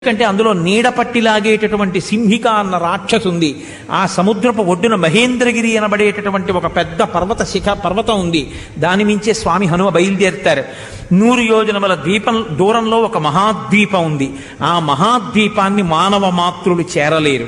ఎందుకంటే అందులో నీడ పట్టి లాగేటటువంటి సింహిక అన్న రాక్షసు ఉంది ఆ సముద్రపు ఒడ్డున మహేంద్రగిరి అనబడేటటువంటి ఒక పెద్ద పర్వత శిఖ పర్వతం ఉంది దాని మించే స్వామి హనుమ బయలుదేరుతారు నూరు యోజనముల ద్వీపం దూరంలో ఒక మహాద్వీపం ఉంది ఆ మహాద్వీపాన్ని మానవ మాతృలు చేరలేరు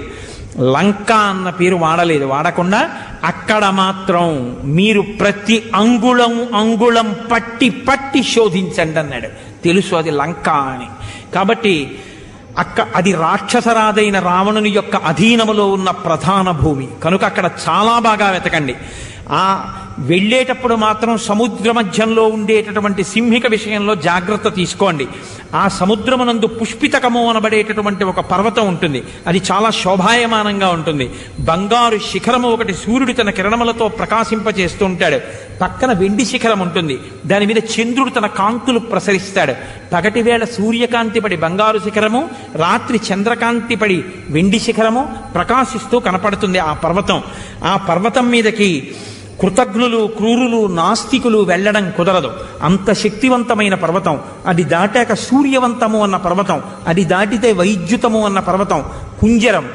లంక అన్న పేరు వాడలేదు వాడకుండా అక్కడ మాత్రం మీరు ప్రతి అంగుళం అంగుళం పట్టి పట్టి శోధించండి అన్నాడు తెలుసు అది లంక అని కాబట్టి అక్క అది రాక్షసరాదైన రావణుని యొక్క అధీనములో ఉన్న ప్రధాన భూమి కనుక అక్కడ చాలా బాగా వెతకండి ఆ వెళ్ళేటప్పుడు మాత్రం సముద్ర మధ్యంలో ఉండేటటువంటి సింహిక విషయంలో జాగ్రత్త తీసుకోండి ఆ సముద్రమునందు పుష్పితకము అనబడేటటువంటి ఒక పర్వతం ఉంటుంది అది చాలా శోభాయమానంగా ఉంటుంది బంగారు శిఖరము ఒకటి సూర్యుడు తన కిరణములతో ప్రకాశింపచేస్తూ ఉంటాడు పక్కన వెండి శిఖరం ఉంటుంది దాని మీద చంద్రుడు తన కాంతులు ప్రసరిస్తాడు పగటి వేళ సూర్యకాంతి పడి బంగారు శిఖరము రాత్రి చంద్రకాంతి పడి వెండి శిఖరము ప్రకాశిస్తూ కనపడుతుంది ఆ పర్వతం ఆ పర్వతం మీదకి కృతజ్ఞులు క్రూరులు నాస్తికులు వెళ్ళడం కుదరదు అంత శక్తివంతమైన పర్వతం అది దాటాక సూర్యవంతము అన్న పర్వతం అది దాటితే వైద్యుతము అన్న పర్వతం కుంజరం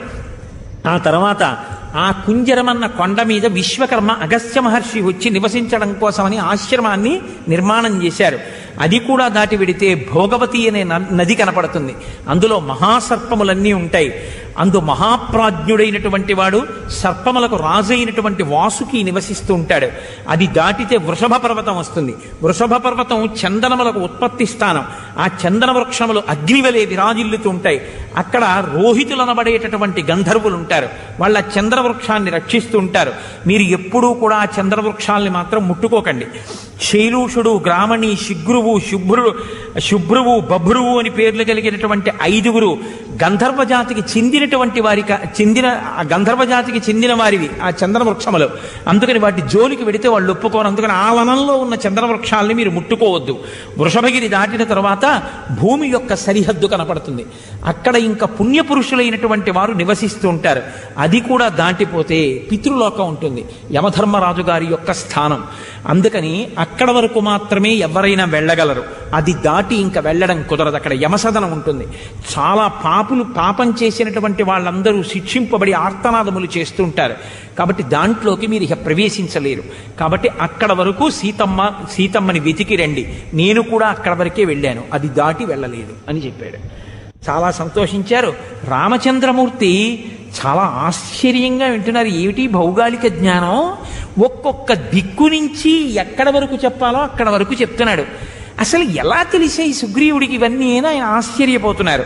ఆ తర్వాత ఆ కుంజరమన్న కొండ మీద విశ్వకర్మ అగస్త్య మహర్షి వచ్చి నివసించడం కోసమని ఆశ్రమాన్ని నిర్మాణం చేశారు అది కూడా దాటి వెడితే భోగవతి అనే న- నది కనపడుతుంది అందులో మహాసర్పములన్నీ ఉంటాయి అందు మహాప్రాజ్ఞుడైనటువంటి వాడు సర్పములకు రాజైనటువంటి వాసుకి నివసిస్తూ ఉంటాడు అది దాటితే వృషభ పర్వతం వస్తుంది వృషభ పర్వతం చందనములకు ఉత్పత్తి స్థానం ఆ చందన వృక్షములు అగ్నివలే విరాజిల్లుతూ ఉంటాయి అక్కడ రోహితులు అనబడేటటువంటి గంధర్వులు ఉంటారు వాళ్ళ చంద్ర వృక్షాన్ని రక్షిస్తూ ఉంటారు మీరు ఎప్పుడూ కూడా ఆ చంద్ర వృక్షాల్ని మాత్రం ముట్టుకోకండి శైలూషుడు గ్రామణి శిగ్రువు శుభ్రు శుభ్రువు బభ్రువు అని పేర్లు కలిగినటువంటి ఐదుగురు గంధర్వ జాతికి చెందినటువంటి వారి క- చెందిన ఆ గంధర్వ జాతికి చెందిన వారివి ఆ చంద్ర వృక్షములు అందుకని వాటి జోలికి వెడితే వాళ్ళు ఒప్పుకోరు అందుకని ఆ వనంలో ఉన్న చంద్ర వృక్షాలని మీరు ముట్టుకోవద్దు వృషభగిరి దాటిన తర్వాత భూమి యొక్క సరిహద్దు కనపడుతుంది అక్కడ ఇంకా పుణ్యపురుషులైనటువంటి వారు నివసిస్తూ ఉంటారు అది కూడా దాటిపోతే పితృలోకం ఉంటుంది యమధర్మరాజు గారి యొక్క స్థానం అందుకని అక్కడ వరకు మాత్రమే ఎవరైనా వెళ్ళగలరు అది దాటి ఇంకా వెళ్ళడం కుదరదు అక్కడ యమసదనం ఉంటుంది చాలా పాపులు పాపం చేసినటువంటి వాళ్ళందరూ శిక్షింపబడి ఆర్తనాదములు చేస్తుంటారు కాబట్టి దాంట్లోకి మీరు ఇక ప్రవేశించలేరు కాబట్టి అక్కడ వరకు సీతమ్మ సీతమ్మని వెతికి రండి నేను కూడా అక్కడ వరకే వెళ్ళాను అది దాటి వెళ్ళలేదు అని చెప్పాడు చాలా సంతోషించారు రామచంద్రమూర్తి చాలా ఆశ్చర్యంగా వింటున్నారు ఏమిటి భౌగోళిక జ్ఞానం ఒక్కొక్క దిక్కు నుంచి ఎక్కడ వరకు చెప్పాలో అక్కడ వరకు చెప్తున్నాడు అసలు ఎలా తెలిసాయి సుగ్రీవుడికి ఇవన్నీ అని ఆయన ఆశ్చర్యపోతున్నారు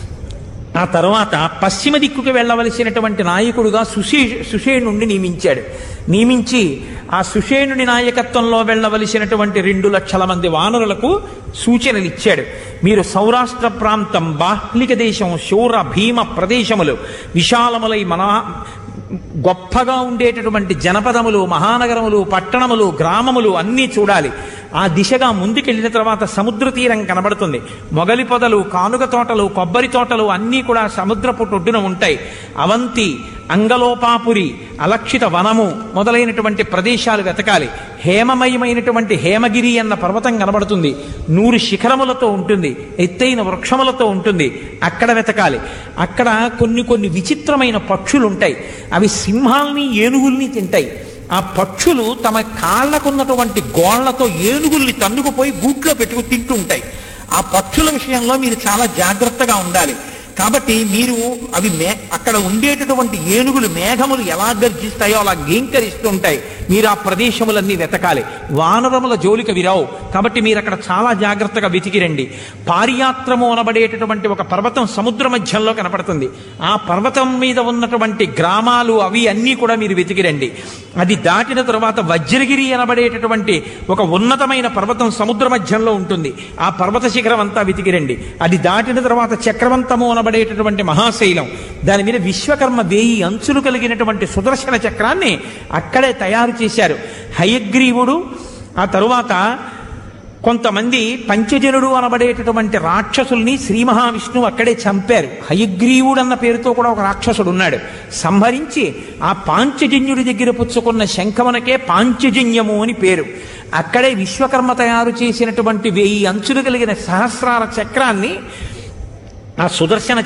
ఆ తర్వాత పశ్చిమ దిక్కుకు వెళ్ళవలసినటువంటి నాయకుడుగా సుషే సుషేణుణ్ణి నియమించాడు నియమించి ఆ సుషేణుడి నాయకత్వంలో వెళ్ళవలసినటువంటి రెండు లక్షల మంది వానరులకు సూచనలు ఇచ్చాడు మీరు సౌరాష్ట్ర ప్రాంతం బాహ్లిక దేశం శూర భీమ ప్రదేశములు విశాలములై మనా గొప్పగా ఉండేటటువంటి జనపదములు మహానగరములు పట్టణములు గ్రామములు అన్నీ చూడాలి ఆ దిశగా ముందుకెళ్ళిన తర్వాత సముద్ర తీరం కనబడుతుంది మొగలి పొదలు కానుగ తోటలు కొబ్బరి తోటలు అన్నీ కూడా సముద్రపు ఒడ్డున ఉంటాయి అవంతి అంగలోపాపురి అలక్షిత వనము మొదలైనటువంటి ప్రదేశాలు వెతకాలి హేమమయమైనటువంటి హేమగిరి అన్న పర్వతం కనబడుతుంది నూరు శిఖరములతో ఉంటుంది ఎత్తైన వృక్షములతో ఉంటుంది అక్కడ వెతకాలి అక్కడ కొన్ని కొన్ని విచిత్రమైన పక్షులు ఉంటాయి అవి సింహాల్ని ఏనుగుల్ని తింటాయి ఆ పక్షులు తమ కాళ్లకున్నటువంటి గోళ్లతో ఏనుగుల్ని తన్నుకుపోయి గూట్లో పెట్టుకు తింటూ ఉంటాయి ఆ పక్షుల విషయంలో మీరు చాలా జాగ్రత్తగా ఉండాలి కాబట్టి మీరు అవి మే అక్కడ ఉండేటటువంటి ఏనుగులు మేఘములు ఎలా గర్జిస్తాయో అలా గేంకరిస్తూ ఉంటాయి మీరు ఆ ప్రదేశములన్నీ వెతకాలి వానరముల జోలిక విరావు కాబట్టి మీరు అక్కడ చాలా జాగ్రత్తగా వెతికిరండి పారియాత్రము అనబడేటటువంటి ఒక పర్వతం సముద్ర మధ్యంలో కనపడుతుంది ఆ పర్వతం మీద ఉన్నటువంటి గ్రామాలు అవి అన్నీ కూడా మీరు వెతికిరండి అది దాటిన తరువాత వజ్రగిరి అనబడేటటువంటి ఒక ఉన్నతమైన పర్వతం సముద్ర మధ్యంలో ఉంటుంది ఆ పర్వత శిఖరం అంతా వెతికిరండి అది దాటిన తర్వాత చక్రవంతము అనబడేటటువంటి మహాశైలం దాని మీద విశ్వకర్మ వేయి అంచులు కలిగినటువంటి సుదర్శన చక్రాన్ని అక్కడే తయారు చేశారు హయగ్రీవుడు ఆ తరువాత కొంతమంది పంచజనుడు అనబడేటటువంటి రాక్షసుల్ని శ్రీ మహావిష్ణువు అక్కడే చంపారు హయగ్రీవుడు అన్న పేరుతో కూడా ఒక రాక్షసుడు ఉన్నాడు సంహరించి ఆ పాంచజన్యుడి దగ్గర పుచ్చుకున్న శంఖమునకే పాంచజన్యము అని పేరు అక్కడే విశ్వకర్మ తయారు చేసినటువంటి వెయ్యి అంచులు కలిగిన సహస్రార చక్రాన్ని ఆ సుదర్శన